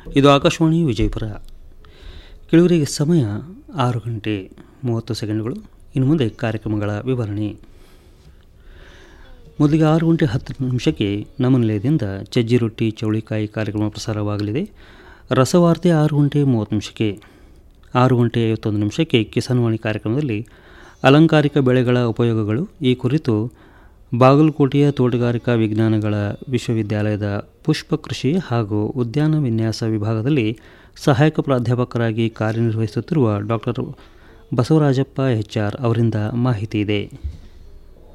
ಇದು ಆಕಾಶವಾಣಿ ವಿಜಯಪುರ ಕಿಳುವರಿಗೆ ಸಮಯ ಆರು ಗಂಟೆ ಮೂವತ್ತು ಸೆಕೆಂಡ್ಗಳು ಇನ್ನು ಮುಂದೆ ಕಾರ್ಯಕ್ರಮಗಳ ವಿವರಣೆ ಮೊದಲಿಗೆ ಆರು ಗಂಟೆ ಹತ್ತು ನಿಮಿಷಕ್ಕೆ ನಮ್ಮ ನಿಲಯದಿಂದ ಚಜ್ಜಿ ರೊಟ್ಟಿ ಚೌಳಿಕಾಯಿ ಕಾರ್ಯಕ್ರಮ ಪ್ರಸಾರವಾಗಲಿದೆ ರಸವಾರ್ತೆ ಆರು ಗಂಟೆ ಮೂವತ್ತು ನಿಮಿಷಕ್ಕೆ ಆರು ಗಂಟೆ ಐವತ್ತೊಂದು ನಿಮಿಷಕ್ಕೆ ಕಿಸಾನ್ವಾಣಿ ಕಾರ್ಯಕ್ರಮದಲ್ಲಿ ಅಲಂಕಾರಿಕ ಬೆಳೆಗಳ ಉಪಯೋಗಗಳು ಈ ಕುರಿತು ಬಾಗಲಕೋಟೆಯ ತೋಟಗಾರಿಕಾ ವಿಜ್ಞಾನಗಳ ವಿಶ್ವವಿದ್ಯಾಲಯದ ಪುಷ್ಪ ಕೃಷಿ ಹಾಗೂ ಉದ್ಯಾನ ವಿನ್ಯಾಸ ವಿಭಾಗದಲ್ಲಿ ಸಹಾಯಕ ಪ್ರಾಧ್ಯಾಪಕರಾಗಿ ಕಾರ್ಯನಿರ್ವಹಿಸುತ್ತಿರುವ ಡಾಕ್ಟರ್ ಬಸವರಾಜಪ್ಪ ಎಚ್ ಆರ್ ಅವರಿಂದ ಮಾಹಿತಿ ಇದೆ